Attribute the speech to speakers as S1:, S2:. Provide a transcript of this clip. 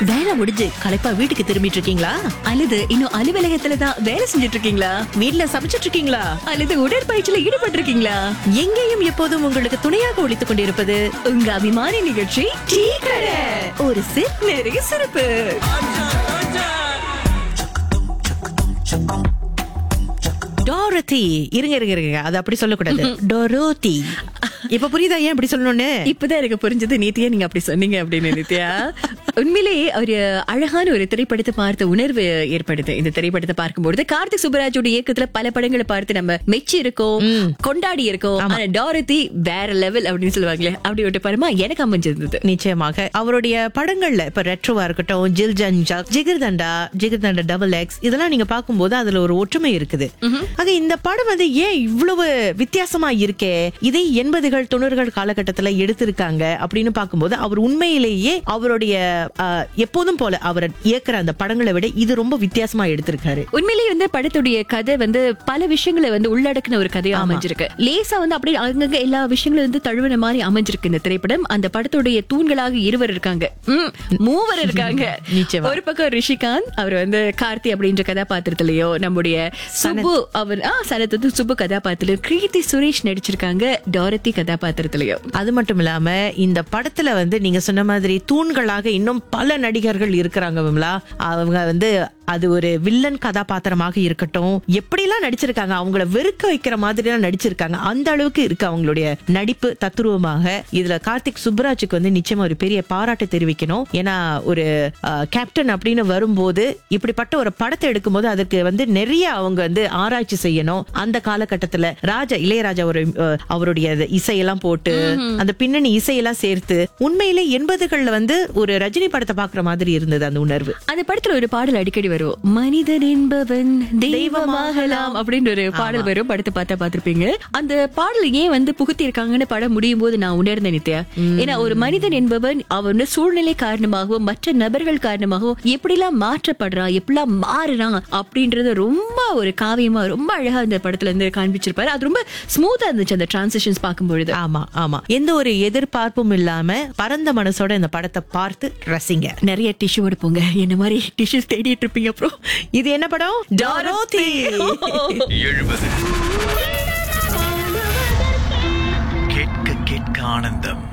S1: வேலை முடிஞ்சு களைப்பா வீட்டுக்கு திரும்பிட்டு இருக்கீங்களா
S2: அல்லது இன்னும் அலுவலகத்துல தான் வேலை செஞ்சுட்டு இருக்கீங்களா
S1: வீட்ல சமைச்சிட்டு இருக்கீங்களா
S2: அல்லது உடற்பயிற்சியில ஈடுபட்டு இருக்கீங்களா
S1: எங்கேயும் எப்போதும் உங்களுக்கு துணையாக ஒழித்துக் கொண்டிருப்பது
S2: உங்க அபிமான நிகழ்ச்சி டீ கடை
S1: ஒரு சிப்
S2: நிறைய சிறப்பு
S1: டோரத்தி இருங்க இருங்க இருங்க அது அப்படி சொல்லக்கூடாது டோரோத்தி இப்ப புரியுதா ஏன் அப்படி சொல்லணும்னு
S2: இப்பதான் எனக்கு புரிஞ்சது நித்யா நீங்க அப்படி சொன்னீங்க அப்படின்னு நித்யா உண்மையிலேயே ஒரு அழகான ஒரு திரைப்படத்தை பார்த்த உணர்வு ஏற்படுது இந்த திரைப்படத்தை பார்க்கும்போது கார்த்திக் சுப்பராஜோட இயக்கத்துல பல படங்களை பார்த்து நம்ம மெச்சி இருக்கோம் கொண்டாடி இருக்கோம் ஆனா டாரதி வேற லெவல் அப்படின்னு சொல்லுவாங்களே அப்படி ஒரு படமா எனக்கு அமைஞ்சிருந்தது
S1: நிச்சயமாக அவருடைய படங்கள்ல இப்ப ரெட்ரோவா இருக்கட்டும் ஜில் ஜஞ்சா ஜிகிர்தண்டா ஜிகிர்தண்டா டபுள் எக்ஸ் இதெல்லாம் நீங்க பார்க்கும்போது அதுல ஒரு ஒற்றுமை இருக்குது ஆக இந்த படம் வந்து ஏன் இவ்வளவு வித்தியாசமா இருக்கே இதை எண்பதுகள் தொண்ணூறுகள் காலகட்டத்துல எடுத்திருக்காங்க அப்படின்னு பார்க்கும்போது அவர் உண்மையிலேயே அவருடைய ஆஹ், எப்போதும் போல அவர் இயக்குற அந்த படங்களை விட இது ரொம்ப வித்தியாசமா எடுத்திருக்காரு
S2: உண்மையிலேயே வந்து படத்துடைய கதை வந்து பல விஷயங்களை வந்து உள்ளடக்கின ஒரு கதையா அமைஞ்சிருக்கு லேசா வந்து அப்படியே அங்கங்க எல்லா விஷயங்களும் வந்து தழுவின மாதிரி அமைஞ்சிருக்கு இந்த திரைப்படம் அந்த படத்துடைய தூண்களாக இருவர் இருக்காங்க ம், மூவர் இருக்காங்க
S1: நிச்சயமா.
S2: ஒரு பக்கம் ரிஷிகாந்த் அவர் வந்து கார்த்தி அப்படின்ற கதாபாத்திரத்திலயோ நம்முடைய சுப்பு அவர் ஆ சரத்து சுப்பு கதாபாத்திரம் கீர்த்தி சுரேஷ் நடிச்சிருக்காங்க டாரதி கதாபாத்திரத்திலயோ
S1: அது மட்டும் இல்லாம இந்த படத்துல வந்து நீங்க சொன்ன மாதிரி தூண்களாக இன்னும் பல நடிகர்கள் இருக்கிறாங்க விமலா அவங்க வந்து அது ஒரு வில்லன் கதாபாத்திரமாக இருக்கட்டும் எப்படிலாம் நடிச்சிருக்காங்க அவங்கள வெறுக்க வைக்கிற மாதிரி எல்லாம் நடிச்சிருக்காங்க அந்த அளவுக்கு இருக்கு அவங்களுடைய நடிப்பு தத்துருவமாக இதுல கார்த்திக் சுப்ராஜுக்கு வந்து நிச்சயமா ஒரு பெரிய பாராட்டு தெரிவிக்கணும் ஏன்னா ஒரு அஹ், கேப்டன் அப்படின்னு வரும்போது இப்படிப்பட்ட ஒரு படத்தை எடுக்கும்போது அதுக்கு வந்து நிறைய அவங்க வந்து ஆராய்ச்சி செய்யணும் அந்த காலகட்டத்துல ராஜா இளையராஜா ஒரு அஹ், அவருடைய அந்த இசையெல்லாம் போட்டு அந்த பின்னணி இசையெல்லாம் சேர்த்து உண்மையிலே எண்பதுகள்ல வந்து ஒரு ரஜினி படத்தை பாக்குற மாதிரி இருந்தது அந்த உணர்வு
S2: அந்த படத்துல ஒரு பாடல் அடிக்கடி வரும் மனிதன் என்பவன் தெய்வமாகலாம் அப்படின்னு ஒரு பாடல் வரும் படத்தை பார்த்தா பார்த்திருப்பீங்க அந்த பாடல் ஏன் வந்து புகுத்தி இருக்காங்கன்னு படம் முடியும் போது நான் உணர்ந்தேன் நித்யா ஏன்னா ஒரு மனிதன் என்பவன் அவன் சூழ்நிலை காரணமாகவும் மற்ற நபர்கள் காரணமாகவும் எப்படிலாம் மாற்றப்படுறான் எப்படிலாம் மாறுறான் அப்படின்றது ரொம்ப ஒரு காவியமா ரொம்ப அழகா இந்த படத்துல இருந்து காண்பிச்சிருப்பாரு அது ரொம்ப ஸ்மூத்தா இருந்துச்சு அந்த டிரான்சிஷன்ஸ் பார்க்கும்பொழுது
S1: ஆமா ஆமா எந்த ஒரு எதிர்பார்ப்பும் இல்லாம பரந்த மனசோட இந்த படத்தை பார்த்து ரசிங்க
S2: நிறைய டிஷ்யூ எடுப்போங்க என்ன மாதிரி டிஷ்யூஸ் தேடிட்டு இருப்பீங்க அப்புறம்
S1: இது என்ன படம் டாரோத்தி
S3: எழுபது கேட்க கேட்க ஆனந்தம்